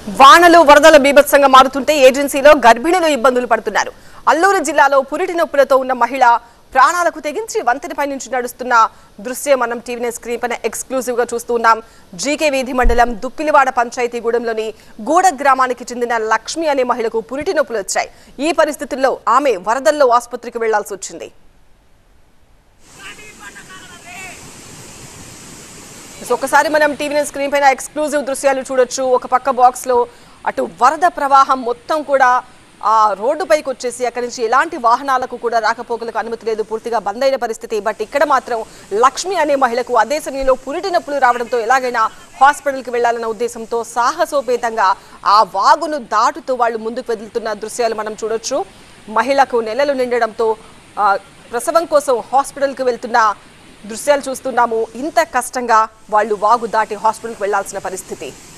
వానలు వరదల బీభత్సంగా మారుతుంటే ఏజెన్సీలో గర్భిణులు ఇబ్బందులు పడుతున్నారు అల్లూరు జిల్లాలో పురిటి నొప్పులతో ఉన్న మహిళ ప్రాణాలకు తెగించి వంతెనపై నుంచి నడుస్తున్న దృశ్యం మనం టీవీ స్క్రీన్ పైన ఎక్స్క్లూజివ్ గా చూస్తూ ఉన్నాం జీకే వీధి మండలం దుప్పిలివాడ పంచాయతీగూడెంలోని గూడ గ్రామానికి చెందిన లక్ష్మి అనే మహిళకు పురిటి నొప్పులు వచ్చాయి ఈ పరిస్థితుల్లో ఆమె వరదల్లో ఆసుపత్రికి వెళ్లాల్సి వచ్చింది సో ఒకసారి మనం టీవీ స్క్రీన్ పైన ఎక్స్క్లూజివ్ దృశ్యాలు చూడొచ్చు ఒక పక్క బాక్స్ లో అటు వరద ప్రవాహం మొత్తం కూడా ఆ రోడ్డుపైకి వచ్చేసి అక్కడి నుంచి ఎలాంటి వాహనాలకు కూడా రాకపోకలకు అనుమతి లేదు పూర్తిగా బంద్ అయిన పరిస్థితి బట్ ఇక్కడ మాత్రం లక్ష్మి అనే మహిళకు అదే సమయంలో పురిటి నొప్పులు రావడంతో ఎలాగైనా హాస్పిటల్కి వెళ్లాలన్న ఉద్దేశంతో సాహసోపేతంగా ఆ వాగును దాటుతూ వాళ్ళు ముందుకు వెళ్తున్న దృశ్యాలు మనం చూడొచ్చు మహిళకు నెలలు నిండడంతో ఆ, ప్రసవం కోసం హాస్పిటల్కి వెళ్తున్న దృశ్యాలు చూస్తున్నాము ఇంత కష్టంగా వాళ్ళు వాగు దాటి హాస్పిటల్కి వెళ్లాల్సిన పరిస్థితి